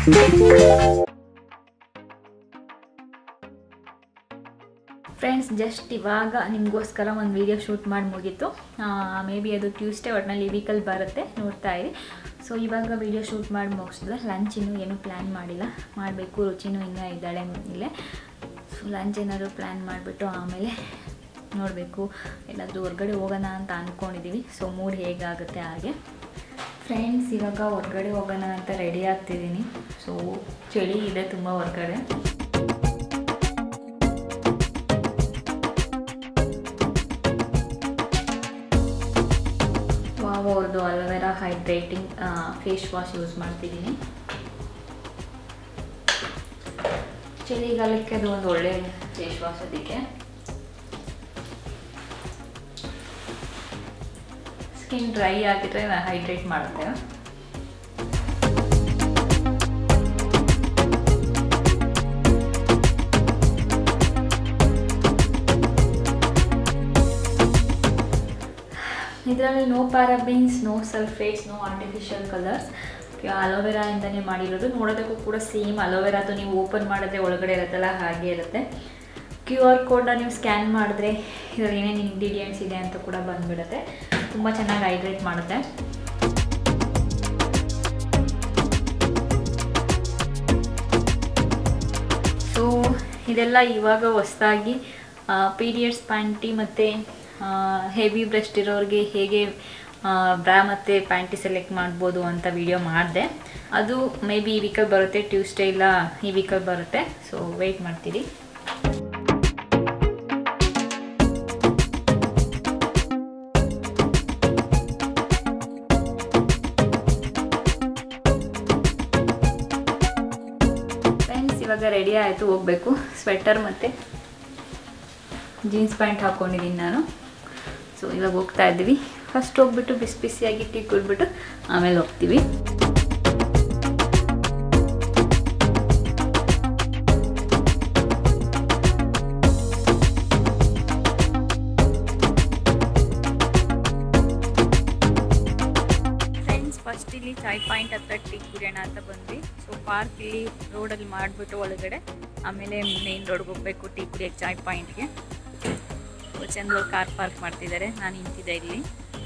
friends just ಇವಾಗ ನಿಮಗೋಸ್ಕರ ಒಂದು ವೀಡಿಯೋ ಶೂಟ್ ಮಾಡಿ ಮುಗೀತು ಮೇ ಬಿ ಅದು ಟ್ಯೂಸ್ಡೇ ಒಟ್ಟಿನಲ್ಲಿ ವೀಕಲ್ಲಿ ಬರುತ್ತೆ ನೋಡ್ತಾ ಇರಿ ಸೊ ಇವಾಗ ವೀಡಿಯೋ ಶೂಟ್ ಮಾಡಿ ಮುಗಿಸಿದ್ರೆ ಲಂಚ್ ಇನ್ನೂ ಏನೂ ಪ್ಲ್ಯಾನ್ ಮಾಡಿಲ್ಲ ಮಾಡಬೇಕು ರುಚಿನೂ ಇನ್ನೂ ಇದ್ದಾಳೆ ಇಲ್ಲೇ ಸೊ ಲಂಚ್ ಏನಾದರೂ ಪ್ಲ್ಯಾನ್ ಮಾಡಿಬಿಟ್ಟು ಆಮೇಲೆ ನೋಡಬೇಕು ಎಲ್ಲಾದರೂ ಹೊರಗಡೆ ಹೋಗೋಣ ಅಂತ ಅಂದ್ಕೊಂಡಿದ್ದೀವಿ ಸೊ ಮೂಡ್ ಹೇಗಾಗುತ್ತೆ ಹಾಗೆ ಫ್ರೆಂಡ್ಸ್ ಇವಾಗ ಹೊರಗಡೆ ಹೋಗೋಣ ಅಂತ ರೆಡಿ ಆಗ್ತಿದ್ದೀನಿ ಸೊ ಚಳಿ ಇದೆ ತುಂಬ ಹೊರಗಡೆ ವಾವ್ ಅವ್ರದ್ದು aloe vera hydrating face wash use ಮಾಡ್ತಿದ್ದೀನಿ ಚಳಿಗಾಲಕ್ಕೆ ಅದು ಒಂದು ಒಳ್ಳೆ ಫೇಸ್ ವಾಶ್ ಅದಕ್ಕೆ ಸ್ಕಿನ್ ಡ್ರೈ ಆಗಿದ್ರೆ ಹೈಡ್ರೇಟ್ ಮಾಡುತ್ತೆ ಇದರಲ್ಲಿ no parabens no sulphates no artificial colours aloe vera ಇಂದನೇ ಮಾಡಿರೋದು ನೋಡೋದಕ್ಕೂ ಕೂಡ ಸೇಮ್ ಅಲೋವೆರಾದು ನೀವು ಓಪನ್ ಮಾಡಿದ್ರೆ ಒಳಗಡೆ ಇರುತ್ತಲ್ಲ ಹಾಗೆ ಇರುತ್ತೆ ಕ್ಯೂ ಆರ್ ಕೋಡ್ನ ನೀವು ಸ್ಕ್ಯಾನ್ ಮಾಡಿದ್ರೆ ಇದರಲ್ಲಿ ಏನೇನು ಇಂಗ್ರೀಡಿಯೆಂಟ್ಸ್ ಇದೆ ಅಂತ ಕೂಡ ಬಂದುಬಿಡುತ್ತೆ ತುಂಬ ಚೆನ್ನಾಗಿ ಹೈಡ್ರೇಟ್ ಮಾಡುತ್ತೆ ಸೊ ಇದೆಲ್ಲ ಇವಾಗ ಹೊಸದಾಗಿ ಪೀರಿಯಡ್ಸ್ ಪ್ಯಾಂಟಿ ಮತ್ತು ಹೆವಿ ಬ್ರೆಸ್ಟ್ ಇರೋರಿಗೆ ಹೇಗೆ ಬ್ರಾ ಮತ್ತು ಪ್ಯಾಂಟಿ ಸೆಲೆಕ್ಟ್ ಮಾಡ್ಬೋದು ಅಂತ ವಿಡಿಯೋ ಮಾಡಿದೆ ಅದು ಮೇ ಬಿ ಈ ವೀಕಲ್ಲಿ ಬರುತ್ತೆ ಟ್ಯೂಸ್ಡೇ ಇಲ್ಲ ಈ ವೀಕಲ್ಲಿ ಬರುತ್ತೆ ಸೊ ವೆಯ್ಟ್ ಮಾಡ್ತೀರಿ ಫ್ರೆಂಡ್ಸ್ ಇವಾಗ ರೆಡಿ ಆಯಿತು ಹೋಗಬೇಕು ಸ್ವೆಟರ್ ಮತ್ತು ಜೀನ್ಸ್ ಪ್ಯಾಂಟ್ ಹಾಕ್ಕೊಂಡಿದ್ದೀನಿ ನಾನು ಸೊ ಇವಾಗ ಹೋಗ್ತಾ ಇದ್ದೀವಿ ಫಸ್ಟ್ ಹೋಗ್ಬಿಟ್ಟು ಬಿಸಿ ಬಿಸಿಯಾಗಿ ಟೀ ಕುಡ್ಬಿಟ್ಟು ಆಮೇಲೆ ಹೋಗ್ತೀವಿ ಫ್ರೆಂಡ್ಸ್ ಫಸ್ಟ್ ಇಲ್ಲಿ ಚಾಯ್ ಪಾಯಿಂಟ್ ಹತ್ರ ಟೀ ಕುಡಿಯೋಣ ಅಂತ ಬಂದ್ವಿ ಸೊ ಪಾರ್ಕ್ ಇಲ್ಲಿ ರೋಡಲ್ಲಿ ಮಾಡಿಬಿಟ್ಟು ಒಳಗಡೆ ಆಮೇಲೆ ಮೇನ್ ರೋಡ್ಗೆ ಹೋಗ್ಬೇಕು ಟೀ ಕುಡಿಯೋಕ್ಕೆ ಚಾಯ್ ಪಾಯಿಂಟ್ಗೆ ಚಂದ್ರ ಕಾರ್ ಪಾರ್ಕ್ ಮಾಡ್ತಿದ್ದಾರೆ ನಾನು ನಿಂತಿದ್ದೆ ಇಲ್ಲಿ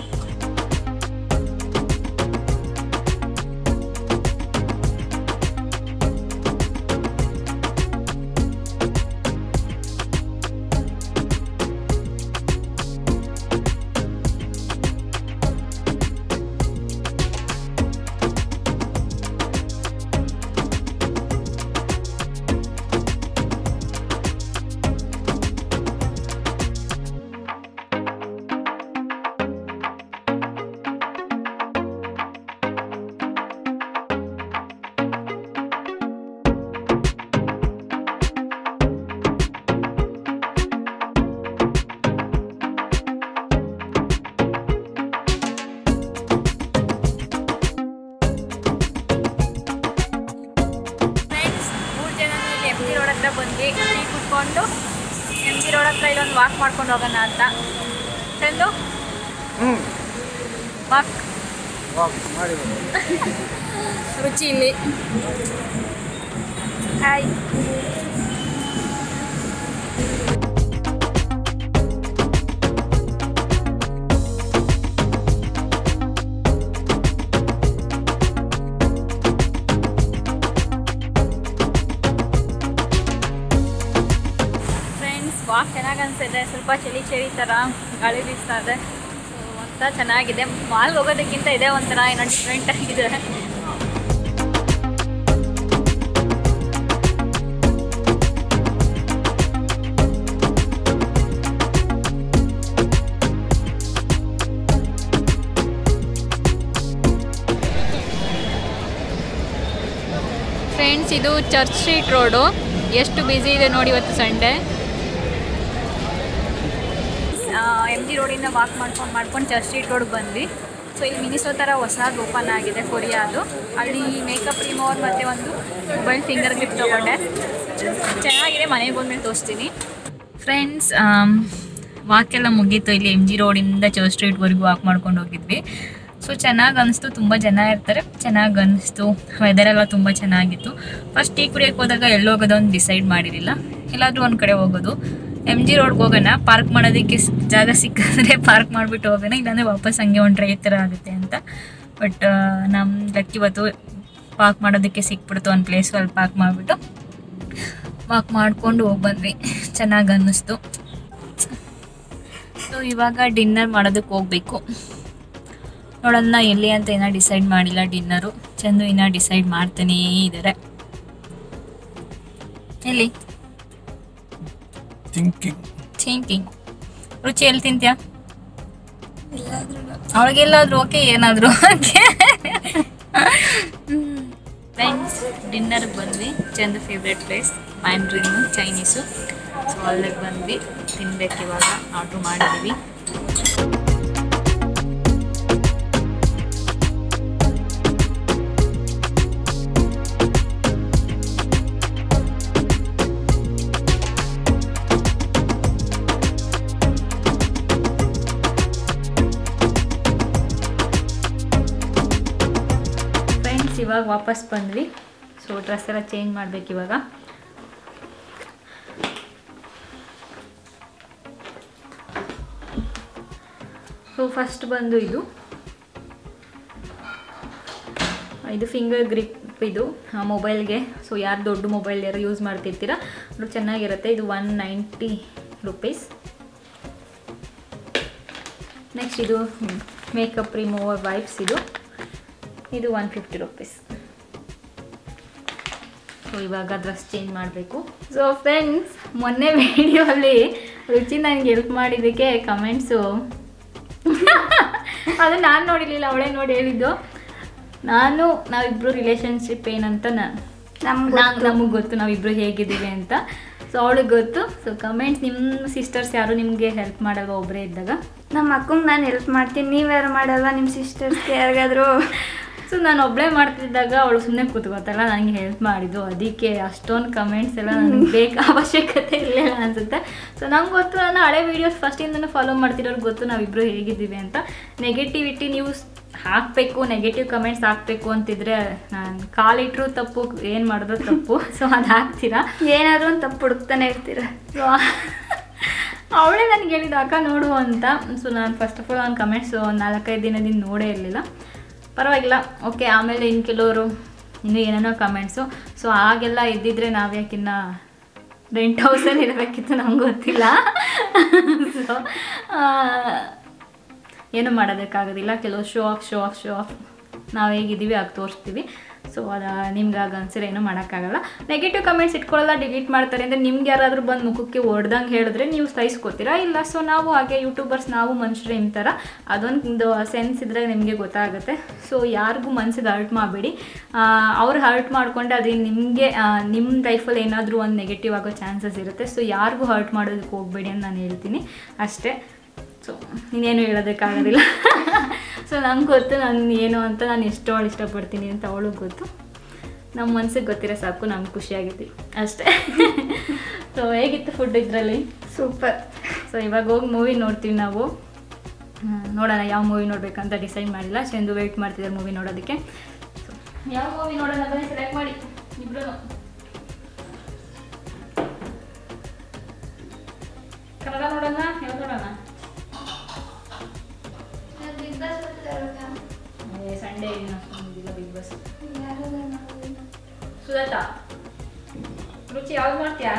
ಫ್ರೆಂಡ್ಸ್ ಮೂರು ಜನ ಇಲ್ಲಿ ಎಮ್ ಜಿ ರೋಡ್ ಹತ್ರ ಬಂದ್ವಿ ಟೀ ಕುತ್ಕೊಂಡು ಎಮ್ ಜಿ ರೋಡ್ ಹತ್ರ ಇಲ್ಲೊಂದು ವಾಕ್ ಮಾಡ್ಕೊಂಡು ಹೋಗೋಣ ಅಂತ ಚಂದು ವಾಕ್ ರುಚಿ ಇಲ್ಲಿ ಹಾಯ್ ಫ್ರೆಂಡ್ಸ್ ವಾಕ್ ಚೆನ್ನಾಗಿ ಅನಿಸಿದೆ ಸ್ವಲ್ಪ ಚಳಿ ಚಳಿ ಥರ ಗಾಳಿ ಬೀಸ್ತಾ ಇದೆ ಸೊ ಒಂಥರ ಚೆನ್ನಾಗಿದೆ ಮಾಲ್ಗೆ ಹೋಗೋದಕ್ಕಿಂತ ಇದೇ ಒಂಥರ ಏನೋ ಡಿಫ್ರೆಂಟ್ ಆಗಿದೆ ಫ್ರೆಂಡ್ಸ್ ಇದು ಚರ್ಚ್ ಸ್ಟ್ರೀಟ್ ರೋಡು ಎಷ್ಟು ಬ್ಯುಸಿ ಇದೆ ನೋಡಿ ಇವತ್ತು ಸಂಡೇ ಎಮ್ ಜಿ ರೋಡಿಂದ ವಾಕ್ ಮಾಡ್ಕೊಂಡು ಮಾಡ್ಕೊಂಡು ಚರ್ಚ್ ಸ್ಟ್ರೀಟ್ ರೋಡ್ ಬಂದ್ವಿ ಸೊ ಇಲ್ಲಿ ಮಿನಿಸೋ ಥರ ಹೊಸದು ಓಪನ್ ಆಗಿದೆ ಕೊರಿಯಾದು ಅಲ್ಲಿ ಮೇಕಪ್ ರಿಮೋವರ್ ಮತ್ತು ಒಂದು ಮೊಬೈಲ್ ಫಿಂಗರ್ ಕ್ಲಿಪ್ ತೊಗೊಂಡೆ ಚೆನ್ನಾಗಿದೆ ಮನೆಗೆ ಬಂದ್ಮೇಲೆ ತೋರಿಸ್ತೀನಿ ಫ್ರೆಂಡ್ಸ್ ವಾಕ್ ಎಲ್ಲ ಮುಗೀತು ಇಲ್ಲಿ ಎಮ್ ಜಿ ರೋಡಿಂದ ಚರ್ಚ್ ಸ್ಟ್ರೀಟ್ವರೆಗೂ ವಾಕ್ ಮಾಡ್ಕೊಂಡು ಹೋಗಿದ್ವಿ ಸೊ ಚೆನ್ನಾಗಿ ಅನಿಸ್ತು ತುಂಬ ಜನ ಇರ್ತಾರೆ ಚೆನ್ನಾಗಿ ಅನಿಸ್ತು ವೆದರ್ ಎಲ್ಲ ತುಂಬ ಚೆನ್ನಾಗಿತ್ತು ಫಸ್ಟ್ ಟೀ ಕುಡಿಯೋಕೆ ಹೋದಾಗ ಎಲ್ಲಿ ಹೋಗೋದು ಅಂತ ಡಿಸೈಡ್ ಮಾಡಿರಲಿಲ್ಲ ಎಲ್ಲಾದರೂ ಒಂದು ಕಡೆ ಹೋಗೋದು ಎಮ್ ಜಿ ರೋಡ್ಗೆ ಹೋಗೋಣ ಪಾರ್ಕ್ ಮಾಡೋದಕ್ಕೆ ಸ್- ಜಾಗ ಸಿಕ್ಕಿದ್ರೆ ಪಾರ್ಕ್ ಮಾಡಿಬಿಟ್ಟು ಹೋಗೋಣ ಇಲ್ಲಾಂದರೆ ವಾಪಸ್ ಹಂಗೆ ಒಂದು ಟ್ರೈ ಥರ ಆಗುತ್ತೆ ಅಂತ ಬಟ್ ನಮ್ಮ ಲಕ್ಕಿ ಇವತ್ತು ಪಾರ್ಕ್ ಮಾಡೋದಕ್ಕೆ ಸಿಕ್ಬಿಡ್ತು ಒಂದು ಪ್ಲೇಸ್ ಅಲ್ಲಿ ಪಾರ್ಕ್ ಮಾಡಿಬಿಟ್ಟು ವಾಕ್ ಮಾಡ್ಕೊಂಡು ಹೋಗಿ ಬಂದ್ವಿ ಚೆನ್ನಾಗಿ ಅನ್ನಿಸ್ತು ಸೊ ಇವಾಗ ಡಿನ್ನರ್ ಮಾಡೋದಕ್ಕೆ ಹೋಗ್ಬೇಕು ನೋಡೋಣ ಎಲ್ಲಿ ಅಂತ ಏನೋ ಡಿಸೈಡ್ ಮಾಡಿಲ್ಲ ಡಿನ್ನರು ಚಂದು ಇನ್ನೂ ಡಿಸೈಡ್ ಮಾಡ್ತಾನೇ ಇದ್ದಾರೆ ಎಲ್ಲಿ ಥಿಂಕಿಂಗ್ ಥಿಂಕಿಂಗ್ ರುಚಿ ಎಲ್ಲಿ ತಿಂತ್ಯಾ ಅವಳಿಗೆಲ್ಲಾದ್ರೂ ಓಕೆ ಏನಾದರೂ ಓಕೆ ಫ್ರೆಂಡ್ಸ್ ಡಿನ್ನರ್ಗೆ ಬಂದ್ವಿ ಚಂದ favourite place Mandarin Chinese so ಅಲ್ಲಿಗೆ ಬಂದ್ವಿ ತಿನ್ಬೇಕು ಇವಾಗ ಆರ್ಡ್ರ್ ಮಾಡಿದ್ದೀವಿ ಫ್ರೆಂಡ್ಸ್ ಇವಾಗ ವಾಪಸ್ ಬಂದ್ವಿ ಸೊ ಡ್ರೆಸ್ ಎಲ್ಲ ಚೇಂಜ್ ಮಾಡ್ಬೇಕು ಇವಾಗ ಸೊ ಫಸ್ಟ್ ಬಂದು ಇದು ಇದು ಫಿಂಗರ್ ಗ್ರಿಪ್ ಇದು ಮೊಬೈಲ್ಗೆ ಸೊ ಯಾರು ದೊಡ್ಡ ಮೊಬೈಲ್ ಯಾರು ಯೂಸ್ ಮಾಡ್ತಿರ್ತೀರ ಅದು ಚೆನ್ನಾಗಿರುತ್ತೆ ಇದು ಒನ್ ನೈಂಟಿ ರುಪೀಸ್ ನೆಕ್ಸ್ಟ್ ಇದು ಮೇಕಪ್ ರಿಮೂವರ್ ವೈಪ್ಸ್ ಇದು ಇದು ಒನ್ ಫಿಫ್ಟಿ ರುಪೀಸ್ ಸೊ ಇವಾಗ ಡ್ರೆಸ್ ಚೇಂಜ್ ಮಾಡಬೇಕು ಸೊ ಫ್ರೆಂಡ್ಸ್ ಮೊನ್ನೆ ವಿಡಿಯೋಲ್ಲಿ ರುಚಿ ನನಗೆ ಹೆಲ್ಪ್ ಮಾಡಿದ್ದಕ್ಕೆ ಕಮೆಂಟ್ಸು ಅದು ನಾನು ನೋಡಿರಲಿಲ್ಲ ಅವಳೇ ನೋಡಿ ಹೇಳಿದ್ದು ನಾನು ನಾವಿಬ್ಬರು ರಿಲೇಷನ್ಶಿಪ್ ಏನಂತ ನಮ್ಗೆ ನಮಗೆ ಗೊತ್ತು ನಾವಿಬ್ಬರು ಹೇಗಿದ್ದೀವಿ ಅಂತ ಸೊ ಅವಳಿಗೆ ಗೊತ್ತು ಸೊ ಕಮೆಂಟ್ಸ್ ನಿಮ್ಮ ಸಿಸ್ಟರ್ಸ್ ಯಾರು ನಿಮಗೆ ಹೆಲ್ಪ್ ಮಾಡಲ್ವ ಒಬ್ಬರೇ ಇದ್ದಾಗ ನಮ್ಮ ಅಕ್ಕಂಗೆ ನಾನು ಹೆಲ್ಪ್ ಮಾಡ್ತೀನಿ ನೀವ್ಯಾರು ಮಾಡಲ್ವಾ ನಿಮ್ಮ ಸಿಸ್ಟರ್ಸ್ಗೆ ಯಾರಿಗಾದ್ರು ಸೊ ನಾನು ಒಬ್ಬಳೇ ಮಾಡ್ತಿದ್ದಾಗ ಅವಳು ಸುಮ್ಮನೆ ಕೂತ್ಕೋತಲ್ಲ ನನಗೆ ಹೆಲ್ಪ್ ಮಾಡಿದ್ದು ಅದಕ್ಕೆ ಅಷ್ಟೊಂದು ಕಮೆಂಟ್ಸ್ ಎಲ್ಲ ನನಗೆ ಬೇಕು ಅವಶ್ಯಕತೆ ಇರಲಿಲ್ಲ ಅನ್ಸುತ್ತೆ ಸೊ ನಂಗೆ ಗೊತ್ತು ನಾನು ಹಳೆ ವೀಡಿಯೋಸ್ ಫಸ್ಟಿಂದನೂ ಫಾಲೋ ಮಾಡ್ತಿರೋರು ಗೊತ್ತು ನಾವಿಬ್ಬರು ಹೇಗಿದ್ದೀವಿ ಅಂತ ನೆಗೆಟಿವಿಟಿ ನ್ಯೂಸ್ ಹಾಕಬೇಕು ನೆಗೆಟಿವ್ ಕಮೆಂಟ್ಸ್ ಹಾಕಬೇಕು ಅಂತಿದ್ರೆ ನಾನು ಕಾಲಿಟ್ರು ತಪ್ಪು ಏನು ಮಾಡಿದ್ರು ತಪ್ಪು ಸೊ ಅದು ಹಾಕ್ತೀರಾ ಏನಾದರೂ ಒಂದು ತಪ್ಪು ಹುಡುಕ್ತಾನೆ ಇರ್ತೀರ ಸೊ ಅವಳೇ ನನಗೆ ಹೇಳಿದ್ದು ಅಕ್ಕ ನೋಡು ಅಂತ ಸೊ ನಾನು ಫಸ್ಟ್ ಆಫ್ ಆಲ್ ಅವ್ನ ಕಮೆಂಟ್ಸ್ ಒಂದು ನಾಲ್ಕೈದು ದಿನದಿಂದ ನೋಡೇ ಇರಲಿಲ್ಲ ಪರವಾಗಿಲ್ಲ ಓಕೆ ಆಮೇಲೆ ಇನ್ನು ಕೆಲವರು ಇನ್ನೂ ಏನೇನೋ ಕಮೆಂಟ್ಸು ಸೊ ಹಾಗೆಲ್ಲ ಇದ್ದಿದ್ರೆ ನಾವ್ಯಾಕಿನ್ನ ರೆಂಟ್ ಹೌಸಲ್ಲಿ ಇರಬೇಕಿತ್ತು ನಂಗೆ ಗೊತ್ತಿಲ್ಲ ಸೊ ಏನು ಮಾಡೋದಕ್ಕಾಗೋದಿಲ್ಲ ಕೆಲವು show off show off show off ನಾವು ಹೇಗಿದ್ದೀವಿ ಆಗ ತೋರಿಸ್ತೀವಿ ಸೊ ಅದು ನಿಮ್ಗೆ ಆಗ ಅನ್ಸಿದ್ರೆ ಏನೂ ಮಾಡೋಕ್ಕಾಗಲ್ಲ ನೆಗೆಟಿವ್ ಕಮೆಂಟ್ಸ್ ಇಟ್ಕೊಳ್ಳಲ್ಲ ಡಿಲೀಟ್ ಮಾಡ್ತಾರೆ ಅಂದರೆ ನಿಮ್ಗೆ ಯಾರಾದರೂ ಬಂದು ಮುಖಕ್ಕೆ ಹೊಡ್ದಂಗೆ ಹೇಳಿದ್ರೆ ನೀವು ಸಹಿಸ್ಕೋತೀರಾ ಇಲ್ಲ ಸೊ ನಾವು ಹಾಗೆ ಯೂಟ್ಯೂಬರ್ಸ್ ನಾವು ಮನುಷ್ಯರು ನಿಮ್ಮ ಥರ ಅದೊಂದು ಸೆನ್ಸ್ ಇದ್ದರೆ ನಿಮಗೆ ಗೊತ್ತಾಗುತ್ತೆ ಸೊ ಯಾರಿಗೂ ಮನಸ್ಸಿಗೆ ಹರ್ಟ್ ಮಾಡಬೇಡಿ ಅವ್ರು ಹರ್ಟ್ ಮಾಡ್ಕೊಂಡೆ ಅದು ನಿಮಗೆ ನಿಮ್ಮ ಲೈಫಲ್ಲಿ ಏನಾದರೂ ಒಂದು ನೆಗೆಟಿವ್ ಆಗೋ ಚಾನ್ಸಸ್ ಇರುತ್ತೆ ಸೊ ಯಾರಿಗೂ ಹರ್ಟ್ ಮಾಡೋದಕ್ಕೆ ಹೋಗಬೇಡಿ ಅಂತ ನಾನು ಹೇಳ್ತೀನಿ ಅಷ್ಟೇ ಸೊ ಇನ್ನೇನು ಹೇಳೋದಕ್ಕಾಗೋದಿಲ್ಲ ಸೊ ನಂಗೆ ಗೊತ್ತು ನಾನು ಏನು ಅಂತ ನಾನು ಎಷ್ಟು ಅವಳು ಇಷ್ಟಪಡ್ತೀನಿ ಅಂತ ಅವಳಿಗೆ ಗೊತ್ತು ನಮ್ಮ ಮನ್ಸಿಗೆ ಗೊತ್ತಿರೋ ಸಾಕು ನಮ್ಗೆ ಖುಷಿಯಾಗಿದ್ವಿ ಅಷ್ಟೇ ಸೊ ಹೇಗಿತ್ತು ಫುಡ್ ಇದರಲ್ಲಿ ಸೂಪರ್ ಸೊ ಇವಾಗ ಹೋಗಿ ಮೂವಿ ನೋಡ್ತೀವಿ ನಾವು ಹ್ಮ್, ನೋಡೋಣ ಯಾವ ಮೂವಿ ನೋಡ್ಬೇಕಂತ ಡಿಸೈಡ್ ಮಾಡಿಲ್ಲ ಚಂದು ವೆಯ್ಟ್ ಮಾಡ್ತಿದ್ದಾರೆ ಮೂವಿ ನೋಡೋದಕ್ಕೆ ಸೊ ಯಾವ ಮೂವಿ ನೋಡೋಣ ಬನ್ನಿ ಸೆಲೆಕ್ಟ್ ಮಾಡಿ ಇಬ್ರು ಕನ್ನಡ ನೋಡೋಣ ಯಾವ್ದು ನೋಡೋಣ ಸಂಡೇ ಇನ್ನೊಂದಿಲ್ಲ ಬಿಗ್ ಬಾಸ್ ಸುಜಾತ ರುಚಿ ಯಾವ್ದು ಮಾಡ್ತೀಯಾ